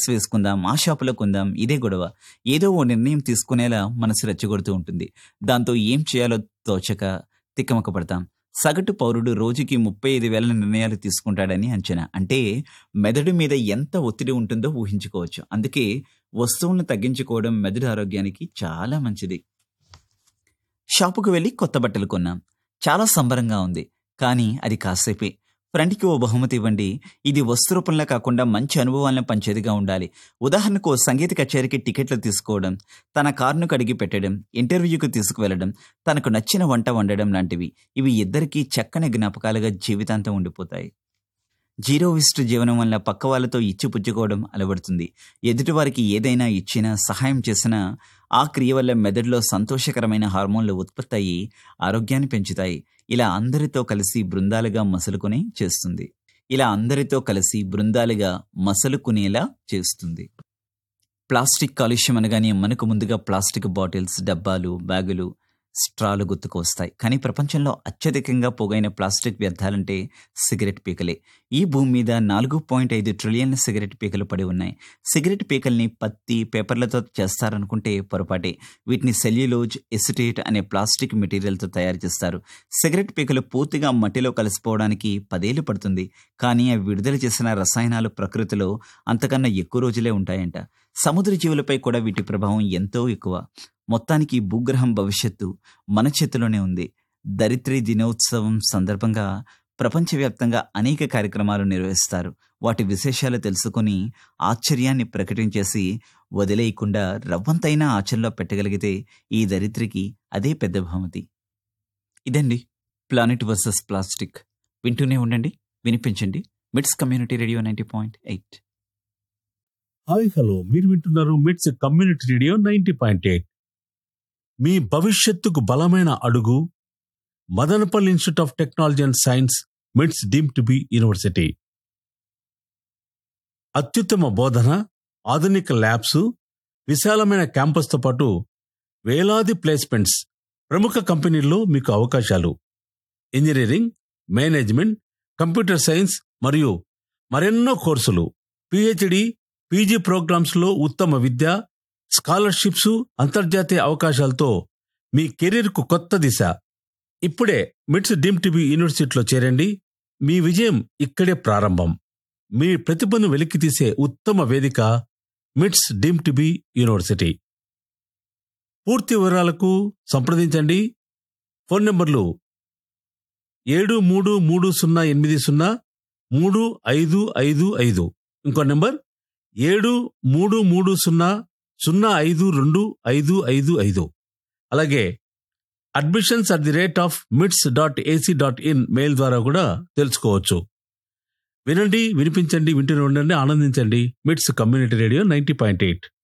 వేసుకుందాం ఆ షాపులో కొందాం ఇదే గొడవ ఏదో ఓ నిర్ణయం తీసుకునేలా మనసు రెచ్చగొడుతూ ఉంటుంది దాంతో ఏం చేయాలో తోచక తిక్కమక్క పడతాం సగటు పౌరుడు రోజుకి ముప్పై ఐదు వేల నిర్ణయాలు తీసుకుంటాడని అంచనా అంటే మెదడు మీద ఎంత ఒత్తిడి ఉంటుందో ఊహించుకోవచ్చు అందుకే వస్తువులను తగ్గించుకోవడం మెదడు ఆరోగ్యానికి చాలా మంచిది షాపుకు వెళ్ళి కొత్త బట్టలు కొన్నాం చాలా సంబరంగా ఉంది కానీ అది కాసేపే ఫ్రెండ్కి ఓ బహుమతి ఇవ్వండి ఇది వస్తు రూపంలో కాకుండా మంచి అనుభవాలను పంచేదిగా ఉండాలి ఉదాహరణకు ఓ సంగీత కచేరీకి టికెట్లు తీసుకోవడం తన కారును కడిగి పెట్టడం ఇంటర్వ్యూకి తీసుకువెళ్ళడం తనకు నచ్చిన వంట వండడం లాంటివి ఇవి ఇద్దరికీ చక్కని జ్ఞాపకాలుగా జీవితాంతం ఉండిపోతాయి జీరో విస్ట్ జీవనం వల్ల పక్క వాళ్ళతో ఇచ్చి పుచ్చుకోవడం అలవడుతుంది ఎదుటివారికి ఏదైనా ఇచ్చినా సహాయం చేసినా ఆ క్రియ వల్ల మెదడులో సంతోషకరమైన హార్మోన్లు ఉత్పత్తి అయ్యి ఆరోగ్యాన్ని పెంచుతాయి ఇలా అందరితో కలిసి బృందాలుగా మసలుకునే చేస్తుంది ఇలా అందరితో కలిసి బృందాలుగా మసలుకునేలా చేస్తుంది ప్లాస్టిక్ కాలుష్యం అనగానే మనకు ముందుగా ప్లాస్టిక్ బాటిల్స్ డబ్బాలు బ్యాగులు స్ట్రాలు గుర్తుకు వస్తాయి కానీ ప్రపంచంలో అత్యధికంగా పోగైన ప్లాస్టిక్ వ్యర్థాలంటే సిగరెట్ పీకలే ఈ భూమి మీద నాలుగు పాయింట్ ఐదు ట్రిలియన్ల సిగరెట్ పీకలు పడి ఉన్నాయి సిగరెట్ పీకల్ని పత్తి పేపర్లతో చేస్తారనుకుంటే పొరపాటే వీటిని సెల్యులోజ్ ఎసిటేట్ అనే ప్లాస్టిక్ మెటీరియల్తో తయారు చేస్తారు సిగరెట్ పీకలు పూర్తిగా మట్టిలో కలిసిపోవడానికి పదేళ్లు పడుతుంది కానీ అవి విడుదల చేసిన రసాయనాలు ప్రకృతిలో అంతకన్నా ఎక్కువ రోజులే ఉంటాయంట సముద్ర జీవులపై కూడా వీటి ప్రభావం ఎంతో ఎక్కువ మొత్తానికి భూగ్రహం భవిష్యత్తు మన చేతిలోనే ఉంది దరిత్రి దినోత్సవం సందర్భంగా ప్రపంచవ్యాప్తంగా అనేక కార్యక్రమాలు నిర్వహిస్తారు వాటి విశేషాలు తెలుసుకొని ఆశ్చర్యాన్ని ప్రకటించేసి వదిలేయకుండా రవ్వంతైనా ఆచరణలో పెట్టగలిగితే ఈ దరిద్రికి అదే పెద్ద బహుమతి ఇదండి ప్లానెట్ వర్సెస్ ప్లాస్టిక్ వింటూనే ఉండండి వినిపించండి MITS community radio ninety point eight hi hello మీరు వింటున్నారు MITS community radio ninety point eight మీ భవిష్యత్తుకు బలమైన అడుగు Madanapalle institute of technology and science MITS deemed to be university అత్యుత్తమ బోధన ఆధునిక ల్యాబ్స్ విశాలమైన క్యాంపస్తో పాటు వేలాది ప్లేస్మెంట్స్ ప్రముఖ కంపెనీల్లో మీకు అవకాశాలు ఇంజనీరింగ్ మేనేజ్మెంట్ కంప్యూటర్ సైన్స్ మరియు మరెన్నో కోర్సులు పిహెచ్డి పీజీ ప్రోగ్రామ్స్ లో ఉత్తమ విద్య స్కాలర్షిప్స్ అంతర్జాతీయ అవకాశాలతో మీ కెరీర్కు కొత్త దిశ ఇప్పుడే మిట్స్ డీమ్ టీవీ యూనివర్సిటీలో చేరండి మీ విజయం ఇక్కడే ప్రారంభం మీ ప్రతిభను వెలికితీసే ఉత్తమ వేదిక మిట్స్ డీమ్ టీవీ యూనివర్సిటీ పూర్తి వివరాలకు సంప్రదించండి ఫోన్ నంబర్లు ఏడు మూడు మూడు సున్నా ఎనిమిది సున్నా మూడు ఐదు ఐదు ఐదు ఇంకో నెంబర్ ఏడు మూడు మూడు సున్నా సున్నా ఐదు రెండు ఐదు ఐదు ఐదు అలాగే admissions at the rate of MITS dot AC dot in mail ద్వారా కూడా తెలుసుకోవచ్చు వినండి వినిపించండి వింటూనే ఉండండి ఆనందించండి MITS community radio ninety point eight